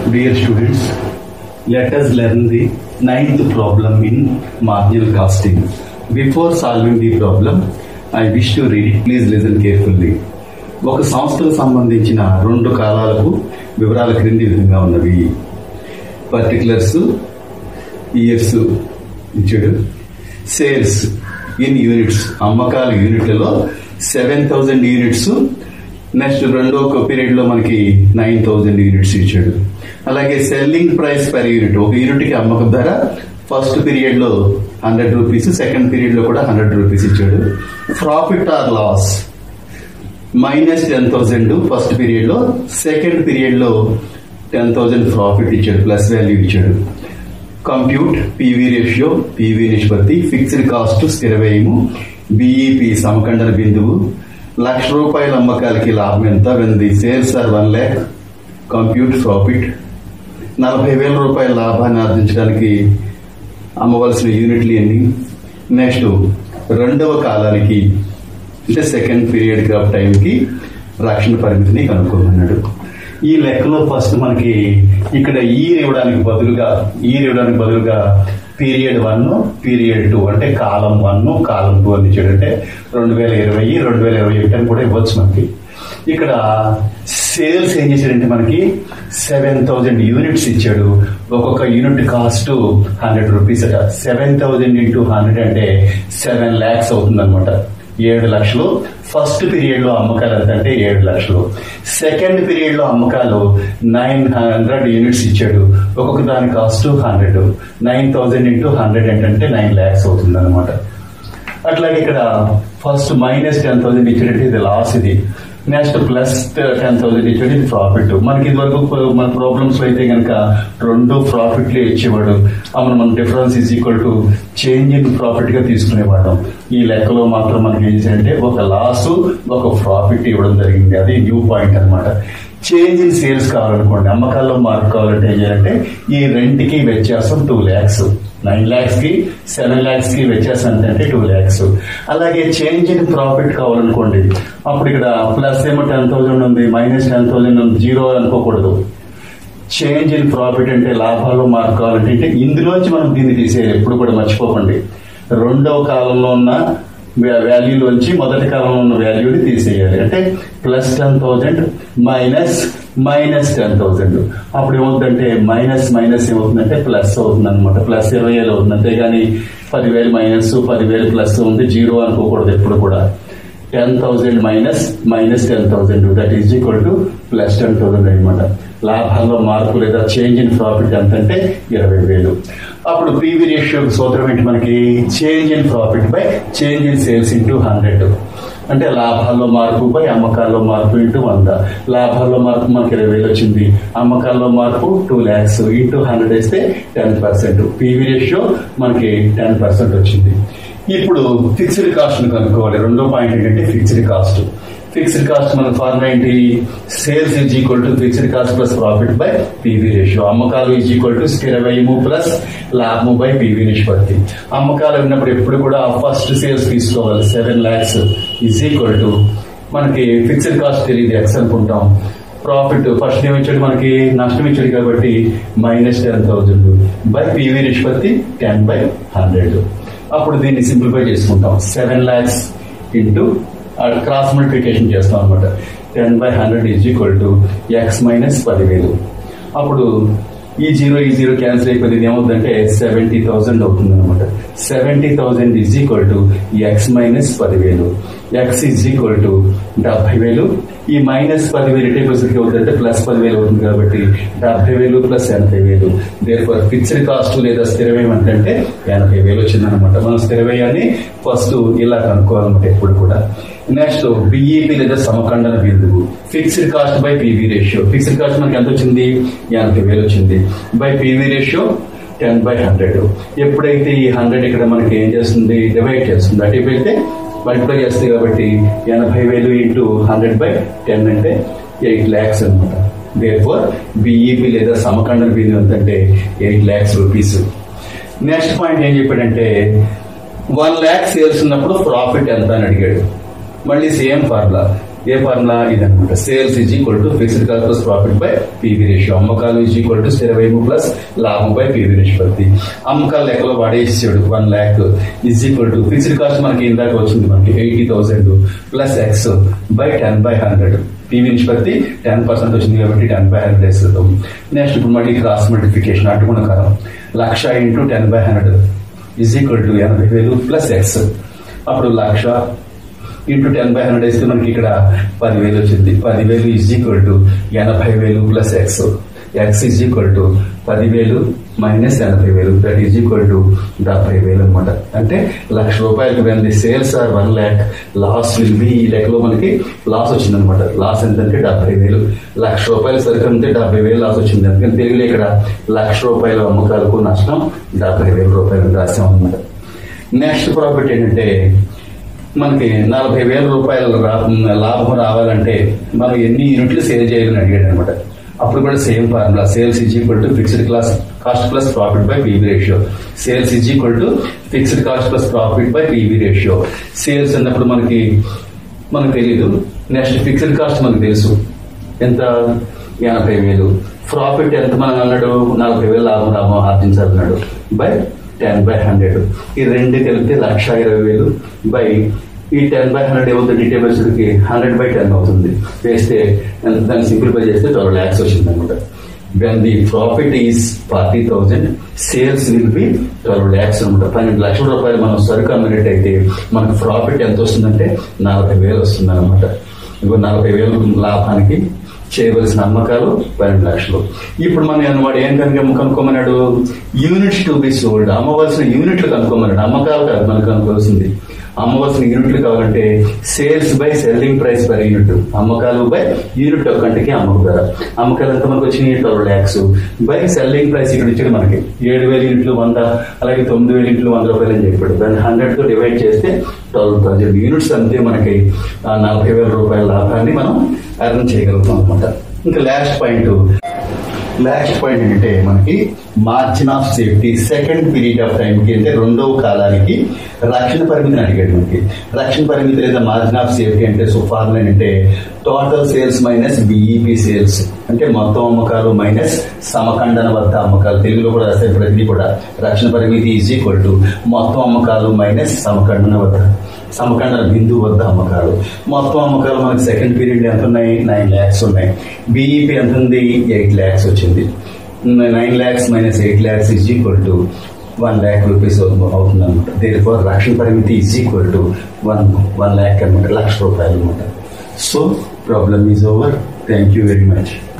Dear students, let us learn the ninth problem in marginal costing. Before solving the problem, I wish to read it. Please listen carefully. ఒక సంస్థకు సంబంధించిన రెండు కాలాలకు వివరాల క్రింది విధంగా ఉన్నవి పర్టికులర్స్ ఇయర్స్ ఇచ్చాడు సేల్స్ ఇన్ యూనిట్స్ అమ్మకాల యూనిట్లలో సెవెన్ థౌజండ్ యూనిట్స్ నెక్స్ట్ రెండో పీరియడ్ లో మనకి నైన్ థౌజండ్ యూనిట్స్ ఇచ్చాడు అలాగే సెల్లింగ్ ప్రైస్ పర్ యూనిట్ ఒక యూనిట్ కి అమ్మకం ధర ఫస్ట్ పీరియడ్ లో హండ్రెడ్ రూపీస్ సెకండ్ పీరియడ్ లో కూడా హండ్రెడ్ రూపీస్ ఇచ్చాడు profit or loss minus ten thousand first period లో సెకండ్ పీరియడ్ లో టెన్ థౌసండ్ ప్రాఫిట్ ఇచ్చాడు ప్లస్ వాల్యూ ఇచ్చాడు కంప్యూట్ పీవీ రేషియో పీవీ నిష్పత్తి ఫిక్స్డ్ కాస్ట్ స్థిర వ్యయము బిఈపి సమకండన బిందువు లక్ష రూపాయల అమ్మకాలకి లాభం ఎంత when the sales are one lakh compute profit నలభై వేల రూపాయల లాభాన్ని ఆర్జించడానికి అమ్మవలసిన యూనిట్లు ఎన్ని నెక్స్ట్ రెండవ కాలానికి అంటే సెకండ్ పీరియడ్ ఆఫ్ టైంకి రక్షణ పరిమితిని కనుక్కోమన్నాడు ఈ లెక్కలో ఫస్ట్ మనకి ఇక్కడ ఈర్ ఇవ్వడానికి బదులుగా ఈర్ ఇవ్వడానికి బదులుగా పీరియడ్ వన్ పీరియడ్ టూ అంటే కాలం వన్ కాలం టూ అని ఇచ్చాడు అంటే రెండు వేల ఇరవై రెండు వేల ఇరవై ఒకటి అని కూడా ఇవ్వచ్చు మనకి ఇక్కడ సేల్స్ ఏం చేశాడంటే మనకి సెవెన్ థౌజండ్ యూనిట్స్ ఇచ్చాడు ఒక్కొక్క యూనిట్ కాస్ట్ హండ్రెడ్ రూపీస్ అట సెవెన్ థౌజండ్ ఇంటూ హండ్రెడ్ అంటే సెవెన్ ల్యాక్స్ అవుతుంది అనమాట ఏడు లక్షలు ఫస్ట్ పీరియడ్ లో అమ్మకాలు ఎంత అంటే ఏడు లక్షలు సెకండ్ పీరియడ్ లో అమ్మకాలు నైన్ హండ్రెడ్ యూనిట్స్ ఇచ్చాడు ఒక్కొక్క దాని cost hundred nine thousand into hundred ఏంటంటే నైన్ ల్యాక్స్ అవుతుంది అనమాట అట్లాగే ఇక్కడ ఫస్ట్ మైనస్ టెన్ థౌసండ్ ఇచ్చేటట్టు ఇది లాస్ ఇది నెక్స్ట్ ప్లస్ టెన్ థౌసండ్ ఇచ్చేది ఇది ప్రాఫిట్ మనకి ఇది వరకు మన ప్రాబ్లమ్స్ అయితే కనుక రెండు ప్రాఫిట్లే ఇచ్చేవాడు అప్పుడు మన difference is equal to change in profit గా తీసుకునేవాళ్ళం ఈ లెక్కలో మాత్రం మనకి ఏం చేయాలంటే ఒక లాస్ ఒక ప్రాఫిట్ ఇవ్వడం జరిగింది అది న్యూ పాయింట్ అనమాట చేంజ్ ఇన్ సేల్స్ కావాలనుకోండి అమ్మకాల్లో మార్పు కావాలంటే ఏం చేయాలంటే ఈ రెంట్కి వ్యత్యాసం టూ ల్యాక్స్ నైన్ ల్యాక్స్ కి సెవెన్ ల్యాక్స్ కి వ్యత్యాసం ఎంత అంటే టూ ల్యాక్స్ అలాగే చేంజ్ ఇన్ ప్రాఫిట్ కావాలనుకోండి అప్పుడు ఇక్కడ ప్లస్ ఏమో టెన్ థౌసండ్ ఉంది మైనస్ టెన్ థౌసండ్ ఉంది జీరో అనుకోకూడదు చేంజ్ ఇన్ ప్రాఫిట్ అంటే లాభాలు మార్పు కావాలంటే అంటే ఇందులోంచి మనం దీన్ని తీసేయాలి ఎప్పుడు కూడా మర్చిపోకండి రెండవ కాలంలో ఉన్న వాల్యూలోంచి మొదటి కాలంలో ఉన్న వాల్యూని తీసేయాలి అంటే plus ten thousand minus minus ten thousand అప్పుడు ఏమవుతుందంటే మైనస్ మైనస్ ఏమవుతుందంటే ప్లస్ అవుతుంది అనమాట ప్లస్ ఇరవై వేలు అవుతుంది అంతేగాని పదివేలు మైనస్ పదివేలు ప్లస్ ఉంది జీరో అనుకోకూడదు ఎప్పుడు కూడా ten thousand minus minus ten thousand that is equal to plus ten thousand అనమాట లాభాల్లో మార్పు లేదా చేంజ్ ఇన్ ప్రాఫిట్ ఎంత అంటే ఇరవై వేలు అప్పుడు పీవీ రేషియో సూత్రం ఏంటి మనకి change in profit by change in sales into hundred అంటే లాభాల్లో మార్పు బై అమ్మకాల్లో మార్పు ఇంటూ వంద లాభాల్లో మార్పు మనకి ఇరవై వేలు వచ్చింది అమ్మకాల్లో మార్పు టూ ల్యాక్స్ ఇంటూ హండ్రెడ్ వేస్తే టెన్ పర్సెంట్ పీవీ రేషియో మనకి టెన్ పర్సెంట్ వచ్చింది ఇప్పుడు ఫిక్స్డ్ కాస్ట్ ను కనుక్కోవాలి రెండో పాయింట్ ఏంటంటే ఫిక్స్డ్ కాస్ట్ ఫిక్స్డ్ కాస్ట్ మన ఫార్ములా ఏంటి sales is equal to fixed cost plus profit by PV ratio అమ్మకాలు ఈజ్ ఈక్వల్ టు స్థిర వ్యయము ప్లస్ లాభము బై పీవీ నిష్పత్తి అమ్మకాలు ఉన్నప్పుడు ఎప్పుడు కూడా ఫస్ట్ సేల్స్ తీసుకోవాలి seven lakhs is equal to మనకి ఫిక్స్డ్ కాస్ట్ తెలియదు ఎక్స్ అనుకుంటాం ప్రాఫిట్ ఫస్ట్ ఏమి ఇచ్చాడు మనకి నష్టం ఇచ్చాడు కాబట్టి minus ten thousand by PV నిష్పత్తి టెన్ బై హండ్రెడ్ అప్పుడు దీన్ని సింప్లిఫై చేసుకుంటాం seven lakhs into cross multiplication చేస్తాం అనమాట ten by hundred is equal to x minus పదివేలు అప్పుడు ఈ జీరో ఈ జీరో క్యాన్సిల్ అయిపోయింది ఇది ఏమవుతుందంటే సెవెంటీ థౌసండ్ అవుతుంది అనమాట seventy thousand is equal to x minus పదివేలు ఎక్స్ ఈజ్ ఈక్వల్ టు డెబ్బై వేలు ఈ మైనస్ పదివేలు ఎటే పర్సెంట్కి అవుతుందంటే ప్లస్ పదివేలు అవుతుంది కాబట్టి డెబ్బై వేలు ప్లస్ ఎనభై వేలు దేర్ ఫర్ ఫిక్స్డ్ కాస్ట్ లేదా స్థిర వ్యయం అంటే ఎనభై వేలు వచ్చిందనమాట మనం స్థిర వ్యయాన్ని ఫస్ట్ ఇలా కనుక్కోవాలన్నమాట ఎప్పుడు కూడా నెక్స్ట్ బిఈపి లేదా సమఖండన బిందువు fixed cost by PV ratio fixed cost మనకి ఎంత వచ్చింది ఎనభై వేలు వచ్చింది by PV ratio ten by hundred ఎప్పుడైతే ఈ హండ్రెడ్ ఇక్కడ మనకి ఏం చేస్తుంది డివైడ్ చేస్తుంది అటు వెళ్తే మల్టిప్లై చేస్తుంది కాబట్టి ఎనభై వేలు ఇంటూ హండ్రెడ్ బై టెన్ అంటే ఎయిట్ ల్యాక్స్ అనమాట దేర్ ఫోర్ బిఈపి లేదా సమఖండన బిందువు ఎంతంటే eight lakhs rupees next point ఏం చెప్పాడంటే వన్ ల్యాక్ సేల్స్ ఉన్నప్పుడు ప్రాఫిట్ ఎంత అని అడిగాడు మళ్ళీ సేమ్ ఫార్ములా ఏ ఫార్ములా ఇదనమాట sales is equal to fixed cost plus profit by PV ratio అమ్మకాలు ఈజ్ ఈక్వల్ టు స్థిర వ్యయం ప్లస్ లాభం బై పీవీ నిష్పత్తి అమ్మకాలు లెక్కలో వాడేసాడు one lakh is equal to fixed cost మనకి ఇందాక వచ్చింది మనకి eighty thousand plus x by ten by hundred PV నిష్పత్తి టెన్ పర్సెంట్ వచ్చింది కాబట్టి టెన్ బై హండ్రెడ్ వేస్తాం నెక్స్ట్ ఇప్పుడు మళ్ళీ క్రాస్ మల్టిఫికేషన్ అట్టుకున్న కాలం లక్ష into ten by hundred is equal to ఎనభై వేలు ప్లస్ ఎక్స్ అప్పుడు లక్ష ఇంటూ టెన్ బై హండ్రెడ్ వేస్తే మనకి ఇక్కడ పదివేలు వచ్చింది పదివేలు ఈజ్ ఈక్వల్ టు ఎనభై వేలు plus x x is equal to పదివేలు మైనస్ ఎనభై వేలు దట్ ఈజ్ ఈక్వల్ టు డెబ్బై వేలు అనమాట అంటే లక్ష రూపాయలకు వెళ్ళి sales are one lakh loss will be ఈ లెక్కలో మనకి లాస్ వచ్చింది అనమాట లాస్ ఎంతంటే డెబ్బై వేలు లక్ష రూపాయలు సరుకు అమ్మితే డెబ్బై వేలు లాస్ వచ్చింది అందుకని తెలుగులో ఇక్కడ లక్ష రూపాయల అమ్మకాలకు నష్టం డెబ్బై వేల రూపాయలు రాసాం అనమాట నెక్స్ట్ ప్రాఫిట్ ఏంటంటే మనకి నలభై వేల రూపాయల రా- లాభం రావాలంటే మనం ఎన్ని యూనిట్లు సేల్ చేయాలని అడిగాడు అనమాట అప్పుడు కూడా same formula sales is equal to fixed class cost plus profit by PV ratio sales is equal to fixed cost plus profit by PV ratio sales అన్నప్పుడు మనకి మనకు తెలియదు నెక్స్ట్ ఫిక్స్డ్ కాస్ట్ మనకు తెలుసు ఎంత ఎనభై వేలు ప్రాఫిట్ ఎంత మనం అన్నాడు నలభై వేలు లాభం లాభం ఆర్జించాలన్నాడు బై టెన్ బై హండ్రెడ్ ఈ రెండు కలిపితే లక్ష ఇరవై వేలు బై ఈ టెన్ బై హండ్రెడ్ ఏమవుతుంది టేబుల్స్ కి హండ్రెడ్ బై టెన్ అవుతుంది వేస్తే ఎంత దాన్ని సింప్లిఫై చేస్తే ట్వెల్వ్ ల్యాక్స్ వచ్చింది అనమాట when the profit is forty thousand sales will be twelve lakhs అనమాట పన్నెండు లక్షల రూపాయలు మనం సరుకు అమ్మినట్టయితే మనకు ప్రాఫిట్ ఎంత వస్తుందంటే నలభై వేలు వస్తుంది అనమాట ఇంకో నలభై వేలు లాభానికి చేయవలసిన అమ్మకాలు పన్నెండు లక్షలు ఇప్పుడు మనం అన్నమాట ఏం కనుక కనుక్కోమన్నాడు యూనిట్స్ టు బి సోల్డ్ అమ్మవలసిన యూనిట్లు కనుక్కోమన్నాడు అమ్మకాలు కాదు మనకు కనుక్కోవాల్సింది అమ్మవలసిన యూనిట్లు కావాలంటే sales by selling price per unit అమ్మకాలు బై యూనిట్ ఒక్కంటికి అమ్మకు ధర అమ్మకాలు ఎంత మనకు వచ్చినాయి twelve lakhs by selling price ఇక్కడ ఇచ్చాడు మనకి ఏడు వేల యూనిట్లు వంద అలాగే తొమ్మిది వేల యూనిట్లు వంద రూపాయలు అని చెప్పాడు దాన్ని హండ్రెడ్ తో డివైడ్ చేస్తే ట్వెల్వ్ థౌసండ్ యూనిట్స్ అంతే మనకి ఆ నలభై వేల రూపాయల లాభాన్ని మనం అర్న్ చేయగలుగుతాం అనమాట ఇంకా లాస్ట్ పాయింట్ లాస్ట్ పాయింట్ ఏంటంటే మనకి margin of safety second period of time కి అంటే రెండవ కాలానికి రక్షణ పరిమితిని అడిగాడు మనకి రక్షణ పరిమితి లేదా మార్జిన్ ఆఫ్ సేఫ్టీ అంటే సో ఫార్ములా ఏంటంటే total sales minus BEP sales అంటే మొత్తం అమ్మకాలు మైనస్ సమఖండన వద్ద అమ్మకాలు తెలుగులో కూడా రాసే ప్రతిదీ కూడా రక్షణ పరిమితి ఈజ్ ఈక్వల్ టు మొత్తం అమ్మకాలు మైనస్ సమఖండన వద్ద సమఖండన బిందువు వద్ద అమ్మకాలు మొత్తం అమ్మకాలు మనకి సెకండ్ పీరియడ్ ఎంత ఉన్నాయి నైన్ ల్యాక్స్ ఉన్నాయి బీఈపీ ఎంత ఉంది ఎయిట్ ల్యాక్స్ వచ్చింది nine lakhs minus eight lakhs is equal to one lakh rupees అవుతుంది అనమాట దేని ఫోర్ రక్షణ పరిమితి is equal to one one lakh అనమాట లక్ష రూపాయలు అనమాట so problem is over thank you very much